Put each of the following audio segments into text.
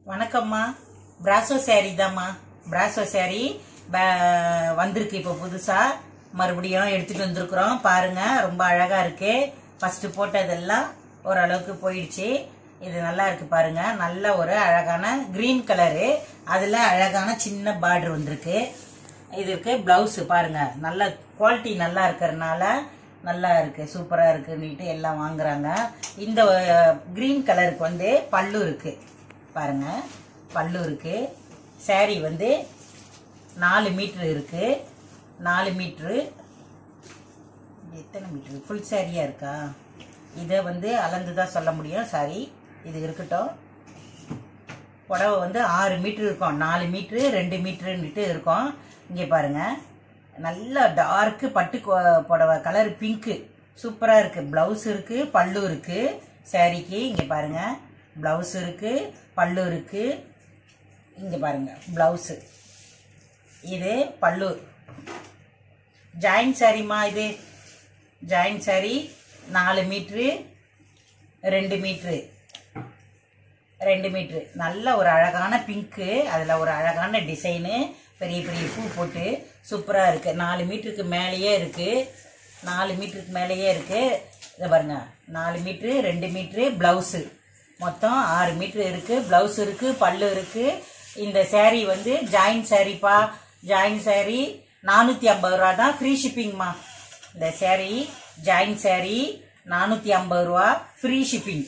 வணக்கம்மா brasso saree தாம்மா brasso saree ப- வந்திருக்கு இப்போ புதுசா மறுபடியும் எடுத்துட்டு வந்திருக்கிறோம் பாருங்க ரொம்ப அழகா இருக்கு ஃபர்ஸ்ட் போட்டதெல்லாம் ஓரளவுக்கு போயிடுச்சு இது நல்லா இருக்கு பாருங்க நல்ல ஒரு அழகான கிரீன் கலரு அதுல அழகான சின்ன பார்டர் வந்திருக்கு இதுக்கு பிளவுஸ் பாருங்க நல்ல குவாலிட்டி நல்லா இருக்கறனால நல்லா இருக்கு சூப்பரா இருக்குன்னுட்டு எல்லாம் வாங்குறாங்க இந்த கிரீன் கலருக்கு வந்து பல்லு இருக்கு பாருங்க பல்லு இருக்கு saree வந்து நாலு மீட்ரு இருக்கு நாலு மீட்ரு இது எத்தனை மீட்ரு ஃபுல் சாரியா இருக்கா இதை வந்து அளந்து தான் சொல்ல முடியும் சாரி இது இருக்கட்டும் புடவை வந்து ஆறு மீட்ரு இருக்கும் நாலு மீட்ரு ரெண்டு மீட்ருன்னுட்டு இருக்கும் இங்கே பாருங்க நல்ல டார்க்கு பட்டு கொ- புடவை கலர் பிங்க்கு சூப்பராக இருக்கு ப்ளவுஸ் இருக்கு பல்லு இருக்கு சாரிக்கு இங்கே பாருங்க ப்ளவுஸ் இருக்கு பல்லு இருக்கு இங்கே பாருங்க ப்ளவுஸு இது பல்லு ஜாயின் சாரிம்மா இது ஜாயின் சாரி நாலு மீட்ரு ரெண்டு மீட்ரு ரெண்டு மீட்ரு நல்ல ஒரு அழகான பிங்க்கு அதில் ஒரு அழகான டிசைனு பெரிய பெரிய பூ போட்டு சூப்பராக இருக்குது நாலு மீட்டருக்கு மேலேயே இருக்குது நாலு மீட்டருக்கு மேலேயே இருக்குது இதை பாருங்க நாலு மீட்ரு ரெண்டு மீட்ரு ப்ளவுஸு மொத்தம் ஆறு மீட்ரு இருக்குது ப்ளவுஸ் இருக்குது பல்லு இருக்குது இந்த saree வந்து ஜாயின் சாரீப்பா ஜாயின் saree நானூற்றி ஐம்பது ரூபா தான் ஃப்ரீ ஷிப்பிங்மா இந்த saree ஜாயின் saree நானூற்றி ஐம்பது ரூபா ஃப்ரீ ஷிப்பிங்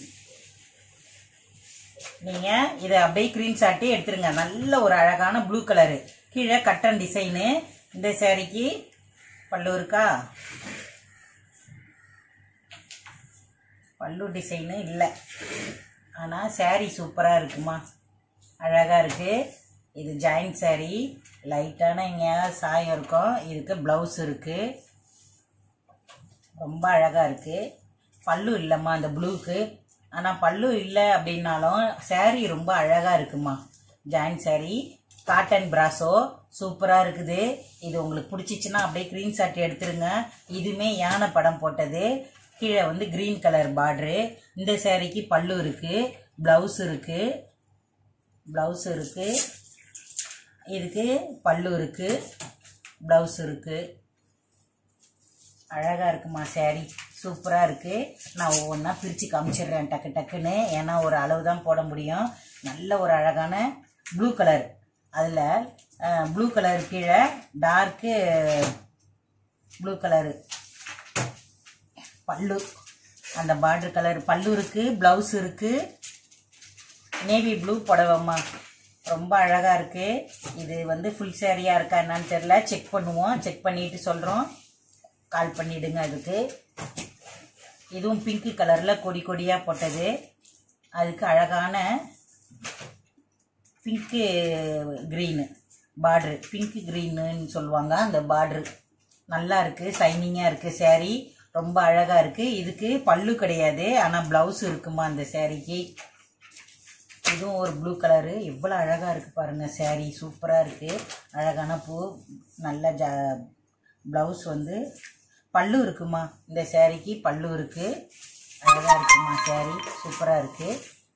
நீங்க இதை அப்படியே கிரீன் ஷாட்டி எடுத்துருங்க நல்ல ஒரு அழகான ப்ளூ கலரு கீழே கட்டன் டிசைனு இந்த சேரீக்கு பல்லு இருக்கா பல்லு டிசைனு இல்லை ஆனால் saree சூப்பராக இருக்குமா அழகாக இருக்கு இது ஜாயின் saree லைட்டான எங்கேயாவது சாயம் இருக்கும் இதுக்கு ப்ளவுஸ் இருக்குது ரொம்ப அழகா இருக்கு பல்லு இல்லைம்மா அந்த ப்ளூக்கு ஆனால் பல்லு இல்லை அப்படின்னாலும் saree ரொம்ப அழகா இருக்குமா ஜாயின் saree காட்டன் பிராசோ சூப்பராக இருக்குது இது உங்களுக்கு பிடிச்சிச்சின்னா அப்படியே க்ரீன் ஷாட் எடுத்துருங்க இதுவுமே யானை படம் போட்டது கீழே வந்து க்ரீன் கலர் பார்ட்ரு இந்த சாரிக்கு பல்லு இருக்கு ப்ளவுஸ் இருக்கு ப்ளவுஸ் இருக்கு இதுக்கு பல்லு இருக்கு ப்ளவுஸ் இருக்குது அழகா இருக்குமா saree சூப்பரா இருக்கு நான் ஒவ்வொன்றா பிரிச்சு காமிச்சிடுறேன் டக்கு டக்குன்னு ஏன்னா ஒரு அளவு தான் போட முடியும் நல்ல ஒரு அழகான ப்ளூ கலர் அதில் ப்ளூ கலர் கீழே டார்க்கு ப்ளூ கலரு பல்லு அந்த பார்டர் கலர் பல்லு இருக்கு ப்ளவுஸ் இருக்கு நேவி ப்ளூ புடவைம்மா ரொம்ப அழகா இருக்கு இது வந்து ஃபுல் சாரியா இருக்கா என்னன்னு தெரியல செக் பண்ணுவோம் செக் பண்ணிட்டு சொல்றோம் கால் பண்ணிடுங்க அதுக்கு இதுவும் பிங்க் கலர்ல கொடி கொடியா போட்டது அதுக்கு அழகான பிங்க்கு க்ரீனு பார்ட்ரு பிங்க் க்ரீனுன்னு சொல்லுவாங்க அந்த பார்ட்ரு நல்லா இருக்கு ஷைனிங்காக இருக்கு saree ரொம்ப அழகா இருக்கு இதுக்கு பல்லு கிடையாது ஆனால் ப்ளவுஸ் இருக்குமா அந்த சாரீக்கு இதுவும் ஒரு ப்ளூ கலரு எவ்வளோ அழகாக இருக்குது பாருங்கள் saree சூப்பராக இருக்குது அழகான பூ நல்ல ஜ ப்ளவுஸ் வந்து பல்லு இருக்குமா இந்த சாரீக்கு பல்லு இருக்குது அழகாக இருக்குமா saree சூப்பராக இருக்குது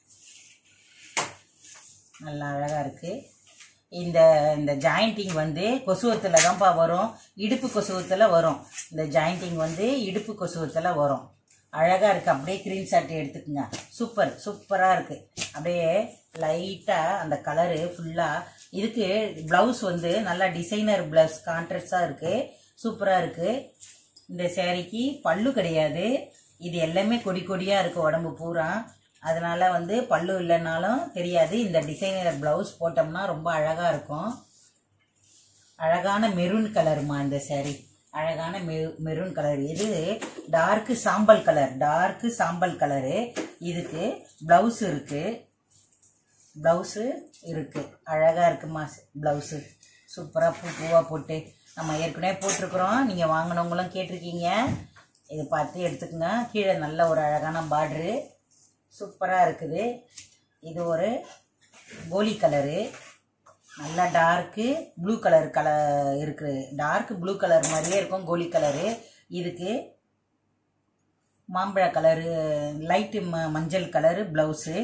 நல்லா அழகாக இருக்குது இந்த இந்த ஜாயிண்டிங் வந்து கொசுவத்தில் தான்ப்பா வரும் இடுப்பு கொசுவத்தில் வரும் இந்த ஜாயிண்டிங் வந்து இடுப்பு கொசுவத்தில் வரும் அழகாக இருக்குது அப்படியே க்ரீன் ஷாட் எடுத்துக்கோங்க சூப்பர் சூப்பராக இருக்குது அப்படியே லைட்டாக அந்த கலரு ஃபுல்லாக இதுக்கு ப்ளவுஸ் வந்து நல்லா டிசைனர் ப்ளவுஸ் கான்ட்ராஸ்டாக இருக்குது சூப்பராக இருக்குது இந்த சேரீக்கு பல்லு கிடையாது இது எல்லாமே கொடி கொடியாக இருக்குது உடம்பு பூரா அதனால வந்து பல்லு இல்லைன்னாலும் தெரியாது இந்த டிசைனர் ப்ளவுஸ் போட்டோம்னா ரொம்ப அழகாக இருக்கும் அழகான மெரூன் கலருமா இந்த saree அழகான மெ- மெரூன் கலர் இது டார்க்கு சாம்பல் கலர் டார்க்கு சாம்பல் கலரு இதுக்கு ப்ளவுஸ் இருக்கு ப்ளவுஸு இருக்கு அழகா இருக்குமா ப்ளவுஸு சூப்பராக பூ பூவாக போட்டு நம்ம ஏற்கனவே போட்டிருக்கிறோம் நீங்கள் வாங்கினவங்களும் கேட்டிருக்கீங்க இதை பார்த்து எடுத்துக்கோங்க கீழே நல்ல ஒரு அழகான பார்ட்ரு சூப்பராக இருக்குது இது ஒரு கோலி கலரு நல்லா டார்க்கு ப்ளூ கலர் கலர் இருக்குது டார்க் ப்ளூ கலர் மாதிரியே இருக்கும் கோலி கலரு இதுக்கு மாம்பழ கலரு லைட்டு ம மஞ்சள் கலரு ப்ளவுஸு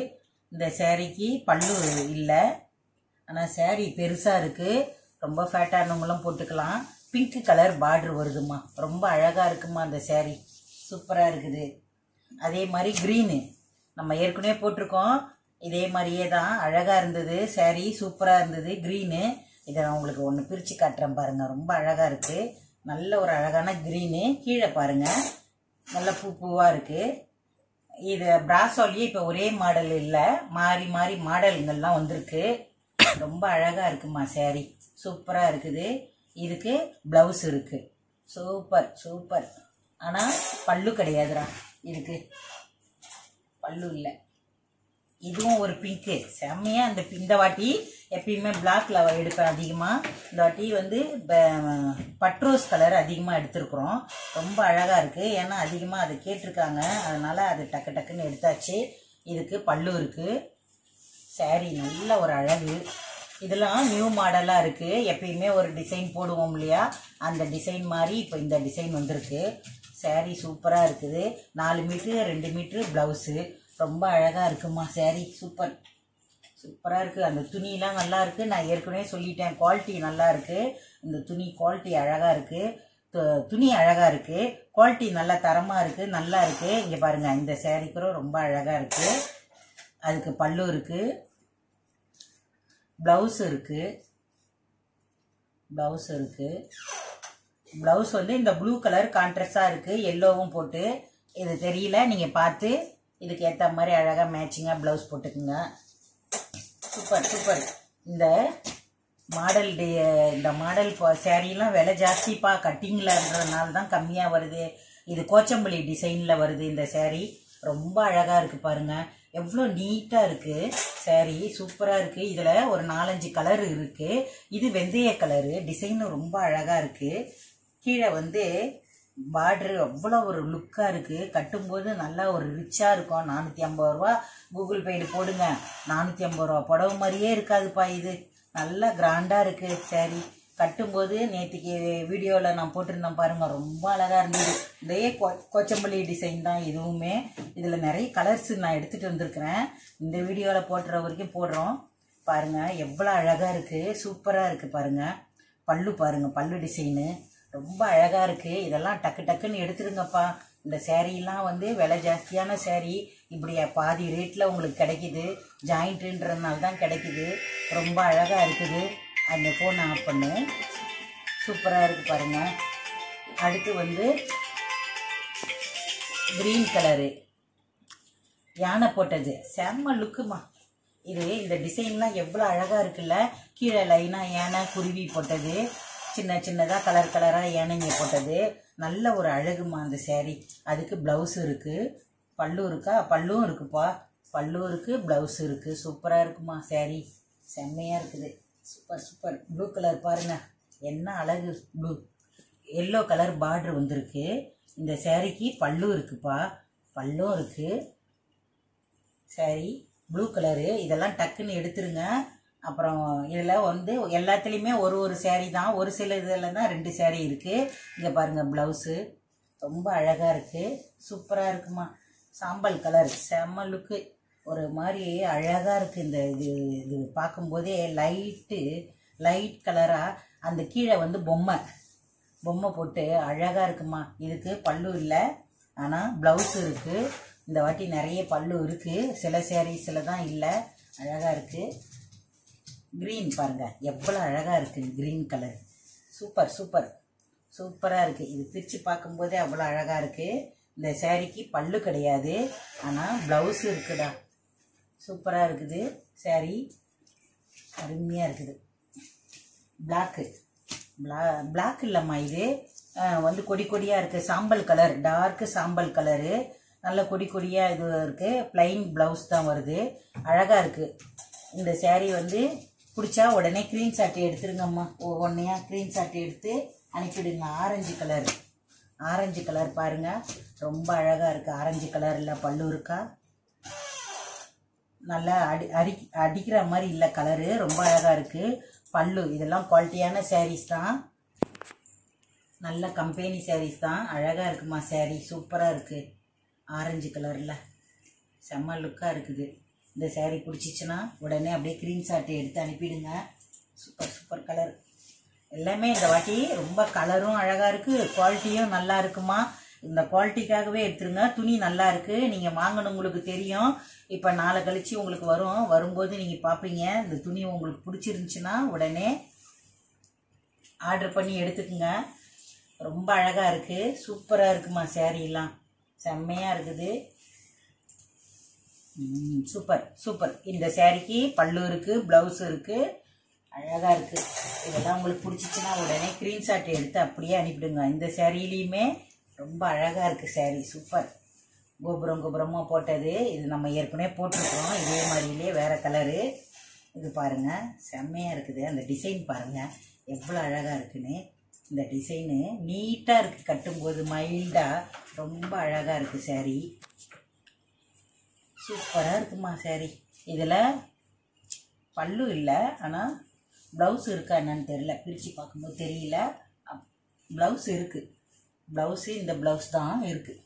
இந்த சேரீக்கு பல்லு இல்லை ஆனால் சேரீ பெருசாக இருக்குது ரொம்ப ஃபேட்டானவங்களும் போட்டுக்கலாம் பிங்க் கலர் பார்டர் வருதுமா ரொம்ப அழகாக இருக்குமா அந்த சேரீ சூப்பராக இருக்குது அதே மாதிரி க்ரீனு நம்ம ஏற்கனவே போட்டிருக்கோம் இதே மாதிரியே தான் அழகாக இருந்தது சேரீ சூப்பராக இருந்தது க்ரீனு இதை நான் உங்களுக்கு ஒன்று பிரித்து காட்டுறேன் பாருங்கள் ரொம்ப அழகாக இருக்குது நல்ல ஒரு அழகான க்ரீனு கீழே பாருங்கள் நல்ல பூ பூவாக இருக்குது இது பிராசோலியே இப்போ ஒரே மாடல் இல்லை மாறி மாறி மாடலுங்கள்லாம் வந்திருக்கு ரொம்ப அழகாக இருக்குமா சேரீ சூப்பராக இருக்குது இதுக்கு ப்ளவுஸ் இருக்குது சூப்பர் சூப்பர் ஆனால் பல்லு கிடையாதுடா இதுக்கு பல்லு இல்லை இதுவும் ஒரு பிங்க்கு செம்மையாக அந்த இந்த வாட்டி எப்பயுமே பிளாக்ல எடுப்பேன் அதிகமாக இந்த வாட்டி வந்து ப- பட்ரோஸ் கலர் அதிகமாக எடுத்திருக்கிறோம் ரொம்ப அழகாக இருக்குது ஏன்னா அதிகமாக அதை கேட்டிருக்காங்க அதனால் அது டக்கு டக்குன்னு எடுத்தாச்சு இதுக்கு பல்லு இருக்குது saree நல்ல ஒரு அழகு இதெல்லாம் நியூ மாடலாக இருக்குது எப்பயுமே ஒரு டிசைன் போடுவோம் இல்லையா அந்த டிசைன் மாதிரி இப்போ இந்த டிசைன் வந்திருக்கு saree சூப்பராக இருக்குது நாலு மீட்ரு ரெண்டு மீட்ரு ப்ளவுஸு ரொம்ப அழகாக இருக்குமா saree சூப்பர் சூப்பராக இருக்குது அந்த துணியெலாம் நல்லா இருக்குது நான் ஏற்கனவே சொல்லிட்டேன் குவாலிட்டி நல்லா இருக்குது இந்த துணி குவாலிட்டி அழகாக இருக்குது துணி அழகாக இருக்குது குவாலிட்டி நல்லா தரமாக இருக்குது நல்லா இருக்குது இங்கே பாருங்கள் இந்த saree கூட ரொம்ப அழகாக இருக்குது அதுக்கு பல்லு இருக்குது ப்ளவுஸ் இருக்குது ப்ளவுஸ் இருக்குது ப்ளவுஸ் வந்து இந்த ப்ளூ கலர் கான்ட்ராஸ்டாக இருக்குது எல்லோவும் போட்டு இது தெரியல நீங்கள் பார்த்து இதுக்கு ஏற்ற மாதிரி அழகாக மேட்சிங்காக ப்ளவுஸ் போட்டுக்குங்க சூப்பர் சூப்பர் இந்த மாடல் டே இந்த மாடல் சேரீலாம் விலை ஜாஸ்திப்பா கட்டிங்லன்றதுனால தான் கம்மியாக வருது இது கோச்சம்பள்ளி டிசைனில் வருது இந்த saree ரொம்ப அழகாக இருக்குது பாருங்க எவ்வளோ நீட்டாக இருக்குது saree சூப்பராக இருக்குது இதில் ஒரு நாலஞ்சு கலர் இருக்குது இது வெந்தய கலரு டிசைனும் ரொம்ப அழகாக இருக்குது கீழே வந்து பார்டரு அவ்வளோ ஒரு லுக்காக இருக்குது கட்டும்போது நல்லா ஒரு ரிச்சாக இருக்கும் நானூற்றி ஐம்பது ரூபா கூகுள் பேடு போடுங்க நானூற்றி ஐம்பது ரூபா புடவை மாதிரியே இருக்காதுப்பா இது நல்லா கிராண்டாக இருக்குது சரி கட்டும்போது நேற்றுக்கு வீடியோவில் நான் போட்டிருந்தேன் பாருங்கள் ரொம்ப அழகாக இருந்தது இதே கொ கொச்சம்பள்ளி டிசைன் தான் இதுவுமே இதில் நிறைய கலர்ஸ் நான் எடுத்துகிட்டு வந்திருக்கிறேன் இந்த வீடியோவில் போட்டுற வரைக்கும் போடுறோம் பாருங்கள் எவ்வளோ அழகாக இருக்குது சூப்பராக இருக்குது பாருங்கள் பல்லு பாருங்கள் பல்லு டிசைனு ரொம்ப அழகாக இருக்குது இதெல்லாம் டக்கு டக்குன்னு எடுத்துருங்கப்பா இந்த சேரீலாம் வந்து விலை ஜாஸ்தியான saree இப்படி பாதி ரேட்டில் உங்களுக்கு கிடைக்குது ஜாயிண்ட்டுன்றதுனால தான் கிடைக்குது ரொம்ப அழகாக இருக்குது அந்த ஃபோன் ஆஃப் பண்ணு சூப்பராக இருக்குது பாருங்கள் அடுத்து வந்து க்ரீன் கலரு யானை போட்டது செம்ம லுக்குமா இது இந்த டிசைன்லாம் எவ்வளோ அழகாக இருக்குல்ல கீழே லைனாக யானை குருவி போட்டது சின்ன சின்னதாக கலர் கலராக யானைங்க போட்டது நல்ல ஒரு அழகுமா அந்த saree அதுக்கு ப்ளவுஸ் இருக்குது பல்லு இருக்கா பல்லும் இருக்குப்பா பல்லும் இருக்குது ப்ளவுஸ் இருக்குது சூப்பராக இருக்குமா saree செம்மையாக இருக்குது சூப்பர் சூப்பர் ப்ளூ கலர் பாருங்க என்ன அழகு ப்ளூ எல்லோ கலர் பார்டர் வந்திருக்கு இந்த சேரீக்கு பல்லு இருக்குப்பா பல்லும் இருக்குது சரி ப்ளூ கலரு இதெல்லாம் டக்குன்னு எடுத்துருங்க அப்புறம் இதில் வந்து எல்லாத்துலேயுமே ஒரு ஒரு saree தான் ஒரு சில இதில் தான் ரெண்டு saree இருக்குது இங்கே பாருங்கள் ப்ளவுஸு ரொம்ப அழகாக இருக்குது சூப்பராக இருக்குமா சாம்பல் கலர் செம்ம லுக்கு ஒரு மாதிரி அழகாக இருக்குது இந்த இது இது பார்க்கும்போதே லைட்டு லைட் கலராக அந்த கீழே வந்து பொம்மை பொம்மை போட்டு அழகாக இருக்குமா இதுக்கு பல்லு இல்லை ஆனால் ப்ளவுஸ் இருக்குது இந்த வாட்டி நிறைய பல்லு இருக்குது சில சேரீஸில் தான் இல்லை அழகாக இருக்குது க்ரீன் பாருங்கள் எவ்வளோ அழகாக இருக்குது க்ரீன் கலர் சூப்பர் சூப்பர் சூப்பராக இருக்குது இது பிரித்து பார்க்கும்போதே அவ்வளோ அழகாக இருக்குது இந்த சேரீக்கு பல்லு கிடையாது ஆனால் ப்ளவுஸ் இருக்குடா சூப்பராக இருக்குது saree அருமையாக இருக்குது பிளாக்கு பிளா பிளாக் இல்லைம்மா இது அஹ், வந்து கொடி கொடியாக இருக்குது சாம்பல் கலர் டார்க்கு சாம்பல் கலரு நல்ல கொடி கொடியாக இது இருக்குது ப்ளைன் ப்ளவுஸ் தான் வருது அழகாக இருக்குது இந்த saree வந்து பிடிச்சா உடனே க்ரீன் ஷாட் எடுத்துருங்கம்மா ஒன்றையா க்ரீன் ஷாட் எடுத்து அனுப்பிடுங்க ஆரஞ்சு கலர் ஆரஞ்சு கலர் பாருங்கள் ரொம்ப அழகாக இருக்குது ஆரஞ்சு கலரில் பல்லு இருக்கா நல்லா அடி அடி அடிக்கிற மாதிரி இல்லை கலரு ரொம்ப அழகாக இருக்குது பல்லு இதெல்லாம் குவாலிட்டியான sarees தான் நல்ல கம்பெனி sarees தான் அழகாக இருக்குமா saree சூப்பராக இருக்குது ஆரஞ்சு கலரில் செம்ம லுக்காக இருக்குது இந்த saree பிடிச்சிச்சுன்னா உடனே அப்படியே ஸ்க்ரீன்ஷாட் எடுத்து அனுப்பிடுங்க சூப்பர் சூப்பர் கலர் எல்லாமே இந்த வாட்டி ரொம்ப கலரும் அழகாக இருக்குது குவாலிட்டியும் நல்லா இருக்குமா இந்த குவாலிட்டிக்காகவே எடுத்துருங்க துணி நல்லா இருக்கு நீங்கள் வாங்கணும் உங்களுக்கு தெரியும் இப்போ நாளை கழிச்சு உங்களுக்கு வரும் வரும்போது நீங்கள் பார்ப்பீங்க இந்த துணி உங்களுக்கு பிடிச்சிருந்துச்சுன்னா உடனே ஆர்டர் பண்ணி எடுத்துக்கோங்க ரொம்ப அழகாக இருக்குது சூப்பராக இருக்குமா சேரீலாம் செம்மையாக இருக்குது ம், சூப்பர் சூப்பர் இந்த சேரீக்கு பல்லு இருக்குது ப்ளவுஸ் இருக்குது அழகாக இருக்குது இதெல்லாம் உங்களுக்கு பிடிச்சிச்சின்னா உடனே ஸ்க்ரீன்ஷாட் எடுத்து அப்படியே அனுப்பிடுங்க இந்த சேரீலையுமே ரொம்ப அழகாக இருக்குது சேரீ சூப்பர் கோபுரம் கோபுரமாக போட்டது இது நம்ம ஏற்கனவே போட்டிருக்கோம் இதே மாதிரிலே வேறு கலரு இது பாருங்கள் செம்மையாக இருக்குது அந்த டிசைன் பாருங்கள் எவ்வளோ அழகாக இருக்குன்னு இந்த டிசைனு நீட்டாக இருக்குது கட்டும்போது மைல்டாக ரொம்ப அழகாக இருக்குது saree சூப்பராக இருக்குமா saree இதில் பல்லு இல்லை ஆனால் ப்ளவுஸ் இருக்கா என்னன்னு தெரியல பிரித்து பார்க்கும்போது தெரியல ப்ளவுஸ் இருக்குது ப்ளவுஸு இந்த ப்ளவுஸ் தான் இருக்குது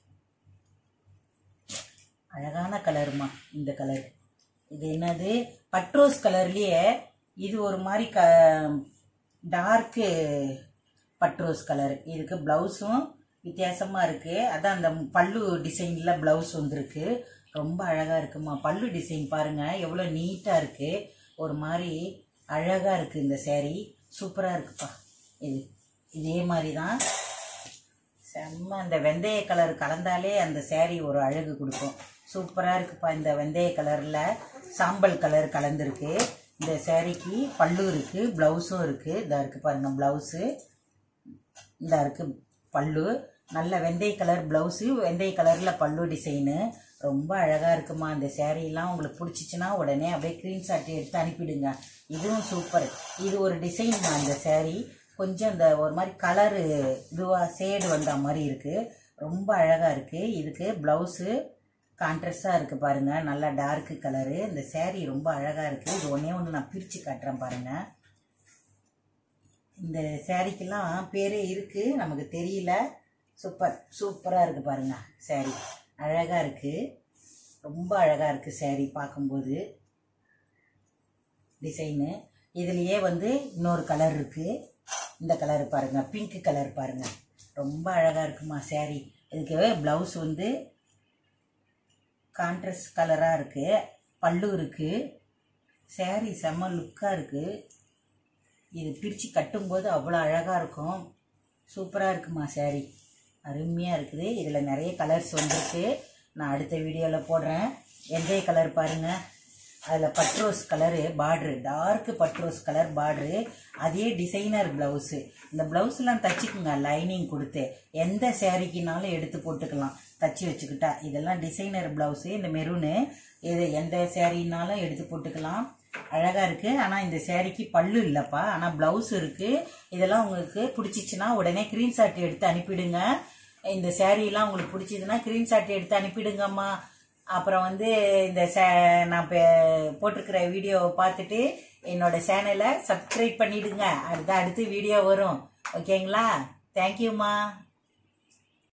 அழகான கலருமா இந்த கலர் இது என்னது பட்ரோஸ் கலர்லேயே இது ஒரு மாதிரி க டார்க்கு பட்ரோஸ் கலர் இதுக்கு ப்ளவுஸும் வித்தியாசமாக இருக்குது அதான் அந்த பல்லு டிசைனில் ப்ளவுஸ் வந்திருக்கு ரொம்ப அழகாக இருக்குமா பல்லு டிசைன் பாருங்கள் எவ்வளோ நீட்டாக இருக்குது ஒரு மாதிரி அழகாக இருக்குது இந்த saree சூப்பராக இருக்குப்பா இது இதே மாதிரி தான் செம்ம அந்த வெந்தய கலர் கலந்தாலே அந்த saree ஒரு அழகு கொடுக்கும் சூப்பராக இருக்குப்பா இந்த வெந்தய கலரில் சாம்பல் கலர் கலந்துருக்கு இந்த சேரீக்கு பல்லு இருக்குது ப்ளவுஸும் இருக்குது இதா இருக்குது பாருங்கள் ப்ளவுஸு இந்த இருக்கு பல்லு நல்ல வெந்தய கலர் ப்ளவுஸு வெந்தய கலரில் பல்லு டிசைனு ரொம்ப அழகாக இருக்குமா இந்த சேரீலாம் உங்களுக்கு பிடிச்சிச்சின்னா உடனே அப்படியே ஸ்க்ரீன்ஷாட் எடுத்து அனுப்பிடுங்க இதுவும் சூப்பர் இது ஒரு டிசைன் அந்த saree கொஞ்சம் இந்த ஒரு மாதிரி கலரு இதுவாக ஷேடு வந்த மாதிரி இருக்குது ரொம்ப அழகாக இருக்குது இதுக்கு ப்ளவுஸு கான்ட்ரஸ்டாக இருக்குது பாருங்கள் நல்லா டார்க்கு கலரு இந்த saree ரொம்ப அழகாக இருக்குது இது ஒன்றே ஒன்று நான் பிரித்து காட்டுறேன் பாருங்கள் இந்த சேரீக்கெல்லாம் பேரே இருக்குது நமக்கு தெரியல சூப்பர் சூப்பராக இருக்குது பாருங்க saree அழகாக இருக்குது ரொம்ப அழகாக இருக்குது saree பார்க்கும்போது டிசைனு இதுலேயே வந்து இன்னொரு கலர் இருக்குது இந்த கலர் பாருங்கள் பிங்க் கலர் பாருங்கள் ரொம்ப அழகாக இருக்குமா saree இதுக்கு ப்ளவுஸ் வந்து கான்ட்ரஸ்ட் கலராக இருக்குது பல்லு இருக்குது saree செம்ம லுக்காக இருக்குது இது பிரித்து கட்டும்போது அவ்வளோ அழகாக இருக்கும் சூப்பராக இருக்குமா saree அருமையாக இருக்குது இதில் நிறைய கலர்ஸ் வந்திருக்கு நான் அடுத்த வீடியோவில் போடுறேன் வெந்தய கலர் பாருங்கள் அதில் பட்ரோஸ் கலரு பார்ட்ரு டார்க் பட்ரோஸ் கலர் பார்ட்ரு அதே டிசைனர் ப்ளவுஸு இந்த ப்ளவுஸ்லாம் தச்சுக்குங்க லைனிங் கொடுத்து எந்த சேரீக்குனாலும் எடுத்து போட்டுக்கலாம் தச்சு வச்சுக்கிட்டா இதெல்லாம் டிசைனர் ப்ளவுஸு இந்த மெரூனு இது எந்த சேரீனாலும் எடுத்து போட்டுக்கலாம் அழகாக இருக்குது ஆனால் இந்த சேரீக்கு பல்லு இல்லைப்பா ஆனால் ப்ளவுஸ் இருக்குது இதெல்லாம் உங்களுக்கு பிடிச்சிச்சின்னா உடனே ஸ்க்ரீன்ஷாட் எடுத்து அனுப்பிடுங்க இந்த சேரீலாம் உங்களுக்கு பிடிச்சதுன்னா ஸ்க்ரீன்ஷாட் எடுத்து அனுப்பிடுங்கம்மா அப்புறம் வந்து இந்த சே நான் இப்போ போட்டிருக்கிற வீடியோவை பார்த்துட்டு என்னோட சேனலை சப்ஸ்கிரைப் பண்ணிடுங்க அடுத்த அடுத்து வீடியோ வரும் ஓகேங்களா தேங்க்யூம்மா